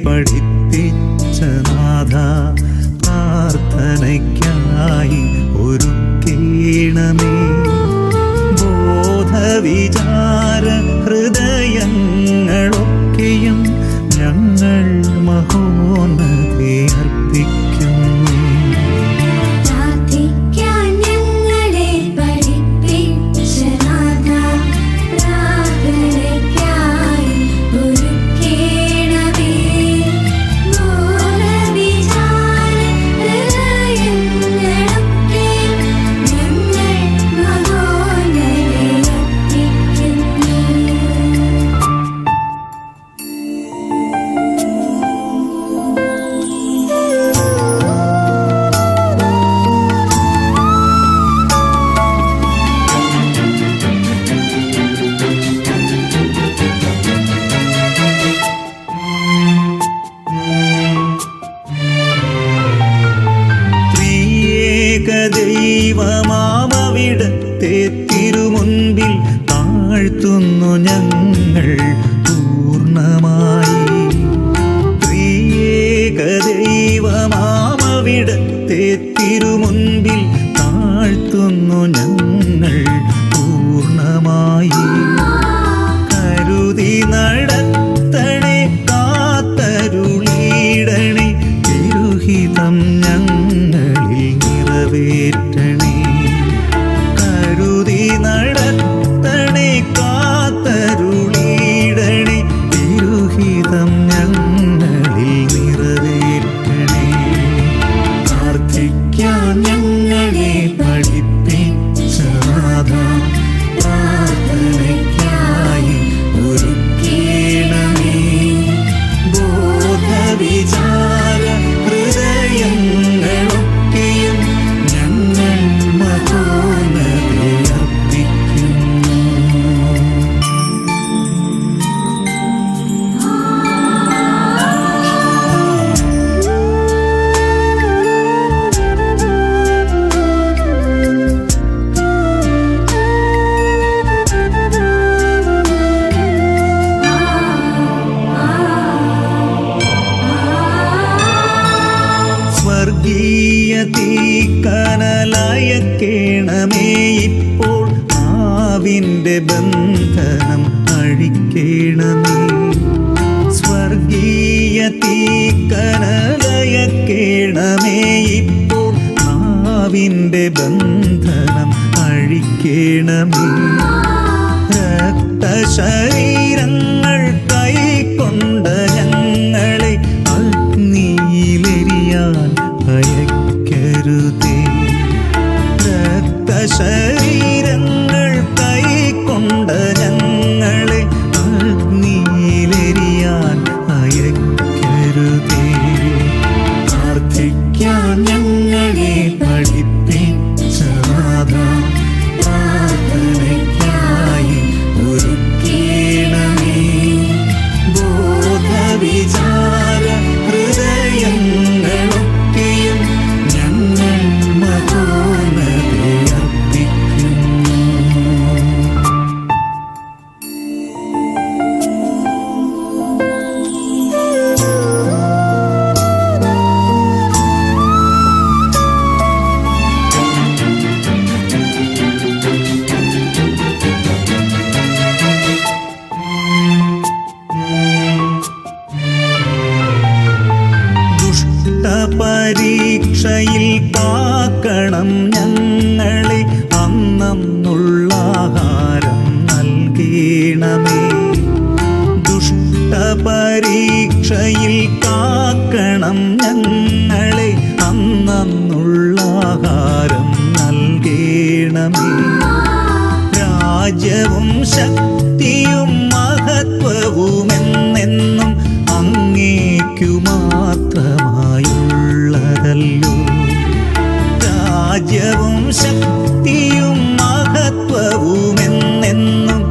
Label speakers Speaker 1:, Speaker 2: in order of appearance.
Speaker 1: പഠിപ്പിച്ച നാഥ പ്രാർത്ഥനയ്ക്കായി ഒരുക്കേണമേ ബോധവിചാര ഹൃദയങ്ങളൊക്കെയും ഞങ്ങൾ മഹോന്നതെ അർപ്പിക്കുന്നു
Speaker 2: പ്രാർത്ഥിക്കാൻ ഞങ്ങളെ പഠിപ്പിച്ച നാഥ പ്രാർത്ഥനയ്ക്കായി ഒരുക്കേണമേ ബോധവിചാര ഹൃദയങ്ങളൊക്കെ ഞങ്ങൾ മഹോന്നതേ അർപ്പിക്കുന്നു
Speaker 1: ത്രിയേക ദൈവമാമവിടത്തെ തിരുമുൻപിൽ താഴ്ത്തുന്നു ഞങ്ങൾ പൂർണ്ണമായി ത്രിയേക ദൈവമാമവിടത്തെ തിരുമുൻപിൽ താഴ്ത്തുന്നു ഞങ്ങൾ പൂർണ്ണമായി കരുതി നടത്തണേ കാത്തരുളിയിടണേ തിരുഹിതം ഞങ്ങളിൽ നിറവേറ്റണേ കരുതി നടത്തണേ കാത്തരുളിയിടണേ തിരുഹിതം ഞങ്ങളിൽ നിറവേറ്റണേ പ്രാർത്ഥിക്കാൻ ഞങ്ങളെ പഠിപ്പിച്ച നാഥ പ്രാർത്ഥനയ്ക്കായി ഒരുക്കേണമേ ബോധവിചാര ഹൃദയങ്ങളൊക്കെയും ഞങ്ങൾ മഹോന്നതയെ അർപ്പിക്കുന്നു സ്വർഗീയ തീക്കനലയക്കേണമേ ഇപ്പോൾ ആവിൻ്റെ ബന്ധനം അഴിക്കേണമേ സ്വർഗീയ തീക്കനലയക്കേണമേ ഇപ്പോൾ ആവിൻ്റെ ബന്ധനം അഴിക്കേണമേ രക്തശരീരങ്ങൾ കൈക്കൊണ്ട ഞങ്ങളെ അഗ്നിയിലെരിയാൻ അയക്കരുതേ രക്തശരീരങ്ങൾ കൈക്കൊണ്ട ഞങ്ങളെ അഗ്നിയിലെരിയാൻ അയക്കരുതേ പ്രാർത്ഥിക്കാൻ ഞങ്ങളെ പഠിപ്പിച്ച നാഥ പ്രാർത്ഥനയ്ക്കായി ഒരുക്കേണമേ ബോധവിചാര ഹൃദയങ്ങളൊക്കെയും ഞങ്ങൾ മഹോന്നതയെ അർപ്പിക്കുന്നു ദുഷ്ടപരീക്ഷയിൽ കാക്കണം ഞങ്ങളെ അന്നുള്ള ആഹാരം നൽകണമേ ദുഷ്ടപരീക്ഷയിൽ കാക്കണം ഞങ്ങളെ അന്നുള്ള ആഹാരം നൽകണമേ രാജ്യവും ശക്തിയും മഹത്വവുമെന്നെന്നും അങ്ങേക്കു മാത്രമായുള്ളതല്ലോ രാജ്യവും ശക്തിയും മഹത്വവുമെന്നെന്നും